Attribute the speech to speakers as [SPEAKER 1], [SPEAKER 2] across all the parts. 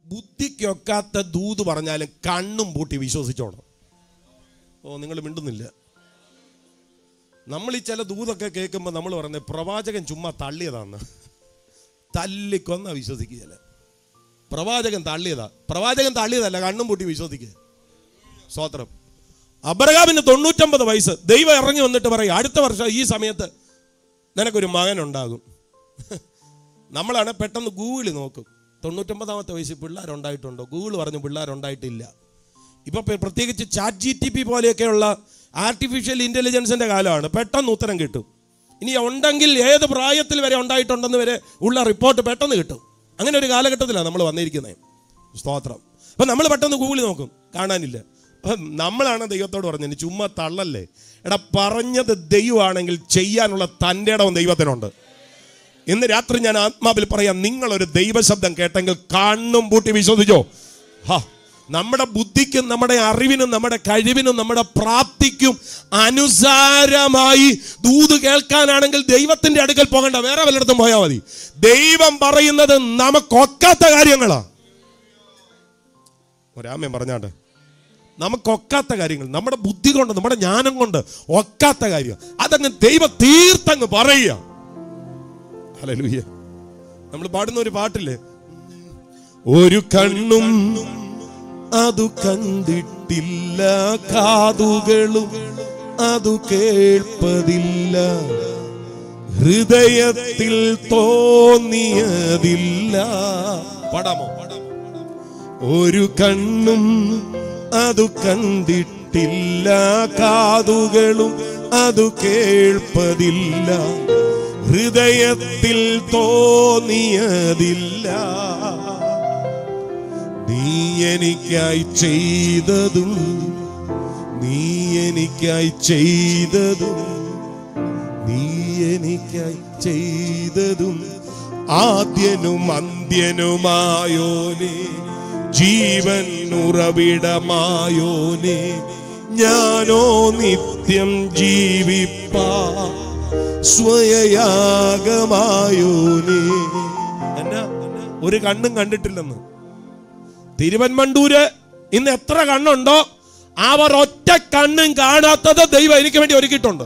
[SPEAKER 1] ബുദ്ധിക്കൊക്കാത്ത ദൂത് പറഞ്ഞാലും കണ്ണും പൂട്ടി വിശ്വസിച്ചോണം ഓ നിങ്ങൾ മിണ്ടുന്നില്ല നമ്മൾ ഈ ചില ദൂതൊക്കെ കേൾക്കുമ്പോൾ നമ്മൾ പറയുന്നത് പ്രവാചകൻ ചുമ്മാ തള്ളിയതാന്ന് തല്ലിക്കൊന്ന വിശ്വസിക്കുകയല്ല പ്രവാചകൻ തള്ളിയതാ പ്രവാചകൻ തള്ളിയതല്ല കണ്ണും പൂട്ടി വിശ്വസിക്കുക സ്വോത്രം അബ്രഹാമിന് തൊണ്ണൂറ്റമ്പത് വയസ്സ് ദൈവം ഇറങ്ങി വന്നിട്ട് പറയും അടുത്ത വർഷം ഈ സമയത്ത് നിനക്കൊരു മകനുണ്ടാകും നമ്മളാണ് പെട്ടെന്ന് ഗൂഗിളിൽ നോക്കും തൊണ്ണൂറ്റൊമ്പതാമത്തെ വയസ്സിൽ പിള്ളേരുണ്ടായിട്ടുണ്ടോ ഗൂഗിൾ പറഞ്ഞു പിള്ളേരുണ്ടായിട്ടില്ല ഇപ്പൊ പ്ര- പ്രത്യേകിച്ച് ചാറ്റ് ജി ടി പി പോലെയൊക്കെയുള്ള ആർട്ടിഫിഷ്യൽ ഇന്റലിജൻസിന്റെ കാലമാണ് പെട്ടെന്ന് ഉത്തരം കിട്ടും ഇനി ഉണ്ടെങ്കിൽ ഏത് പ്രായത്തിൽ വരെ ഉണ്ടായിട്ടുണ്ടെന്ന് വരെ ഉള്ള റിപ്പോർട്ട് പെട്ടെന്ന് കിട്ടും അങ്ങനെ ഒരു കാലഘട്ടത്തിലാണ് നമ്മൾ വന്നിരിക്കുന്നത് സ്തോത്രം അപ്പൊ നമ്മൾ പെട്ടെന്ന് ഗൂഗിളിൽ നോക്കും കാണാനില്ല അപ്പൊ നമ്മളാണ് ദൈവത്തോട് പറഞ്ഞത് ചുമ്മാ തള്ളല്ലേ എടാ പറഞ്ഞത് ദൈവമാണെങ്കിൽ ചെയ്യാനുള്ള തൻ്റെ ഇടവും ദൈവത്തിനുണ്ട് ഇന്ന് രാത്രി ഞാൻ ആത്മാവിൽ പറയാം നിങ്ങളൊരു ദൈവശബ്ദം കേട്ടെങ്കിൽ കണ്ണും പൂട്ടി വിശ്വസിച്ചോ ഹാ നമ്മുടെ ബുദ്ധിക്കും നമ്മുടെ അറിവിനും നമ്മുടെ കഴിവിനും നമ്മുടെ പ്രാപ്തിക്കും അനുസാരമായി ദൂത് കേൾക്കാനാണെങ്കിൽ ദൈവത്തിന്റെ അടുക്കൽ പോകണ്ട വേറെ വല്ലയിടത്തും പോയാൽ മതി ദൈവം പറയുന്നത് നമുക്കൊക്കാത്ത കാര്യങ്ങളാ ഒരാമയം പറഞ്ഞാണ്ട് നമുക്കൊക്കാത്ത കാര്യങ്ങൾ നമ്മുടെ ബുദ്ധി കൊണ്ട് നമ്മുടെ ജ്ഞാനം കൊണ്ട് ഒക്കാത്ത കാര്യം അതങ്ങ് ദൈവം തീർത്തങ്ങ് പറയുക ഹല്ലേലൂയ നമ്മൾ പാടുന്ന ഒരു പാട്ടില്ലേ ഒരു കണ്ണും അതു കണ്ടിട്ടില്ല കാതുകളും അതു കേൾപ്പതില്ല ഹൃദയത്തിൽ തോന്നിയതില്ല പാടാമോ ഒരു കണ്ണും അതു കണ്ടിട്ടില്ല കാതുകളും അതു കേൾപ്പതില്ല ഹൃദയത്തിൽ തോന്നിയതില്ല നീ എനിക്കായി ചെയ്തതും നീ എനിക്കായി ചെയ്തതും നീ എനിക്കായി ചെയ്തതും ആദ്യനും അന്ത്യനുമായോനെ ജീവൻ ഉറവിടമായോനെ ഞാനോ നിത്യം ജീവിപ്പാ സ്വയയാഗമായോനെ എന്നാ ഒരു കണ്ണും കണ്ടിട്ടില്ലെന്ന് തിരുവൻമണ്ടൂര് ഇന്ന് എത്ര കണ്ണുണ്ടോ അവർ ഒറ്റ കണ്ണും കാണാത്തത് ദൈവം എനിക്ക് വേണ്ടി ഒരുക്കിയിട്ടുണ്ട്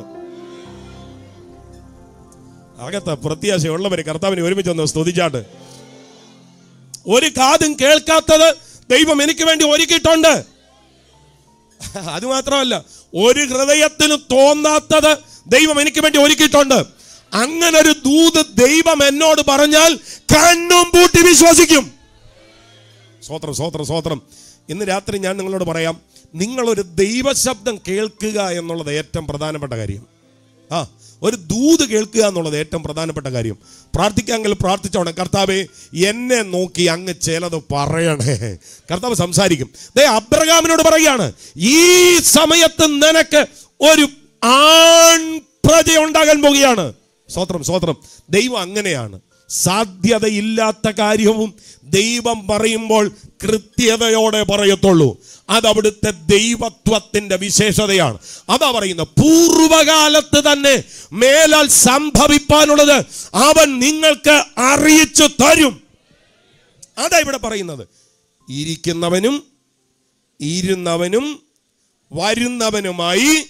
[SPEAKER 1] അകത്ത പ്രത്യാശയുള്ളവര് കർത്താവിനെ ഒരുമിച്ച് ഒന്ന് സ്തുതിച്ചാട്ട് ഒരു കാതും കേൾക്കാത്തത് ദൈവം എനിക്ക് വേണ്ടി ഒരുക്കിയിട്ടുണ്ട് അത് മാത്രമല്ല ഒരു ഹൃദയത്തിന് തോന്നാത്തത് ദൈവം എനിക്ക് വേണ്ടി ഒരുക്കിയിട്ടുണ്ട് അങ്ങനെ ഒരു ദൂത് ദൈവം എന്നോട് പറഞ്ഞാൽ കണ്ണും പൂട്ടി വിശ്വസിക്കും സ്വോത്രം സ്വോത്രം സ്വോത്രം ഇന്ന് രാത്രി ഞാൻ നിങ്ങളോട് പറയാം നിങ്ങളൊരു ദൈവശബ്ദം കേൾക്കുക എന്നുള്ളത് ഏറ്റവും പ്രധാനപ്പെട്ട കാര്യം ആ ഒരു ദൂത് കേൾക്കുക എന്നുള്ളത് ഏറ്റവും പ്രധാനപ്പെട്ട കാര്യം പ്രാർത്ഥിക്കാമെങ്കിൽ പ്രാർത്ഥിച്ചോണം കർത്താവെ എന്നെ നോക്കി അങ്ങ് ചിലത് പറയണേ കർത്താവ് സംസാരിക്കും ദേ അബ്രഹാമിനോട് പറയുകയാണ് ഈ സമയത്ത് നിനക്ക് ഒരു ആൺ പ്രജ ഉണ്ടാകാൻ പോകുകയാണ് സ്വത്രം സ്വത്രം ദൈവം അങ്ങനെയാണ് സാധ്യതയില്ലാത്ത കാര്യവും ദൈവം പറയുമ്പോൾ കൃത്യതയോടെ പറയത്തുള്ളൂ അത് അവിടുത്തെ ദൈവത്വത്തിന്റെ വിശേഷതയാണ് അതാ പറയുന്നത് പൂർവകാലത്ത് തന്നെ മേലാൽ സംഭവിപ്പാനുള്ളത് അവൻ നിങ്ങൾക്ക് അറിയിച്ചു തരും അതാ ഇവിടെ പറയുന്നത് ഇരിക്കുന്നവനും ഇരുന്നവനും വരുന്നവനുമായി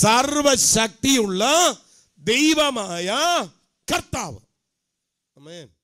[SPEAKER 1] സർവശക്തിയുള്ള ദൈവമായ കർത്താവ് ആമേൻ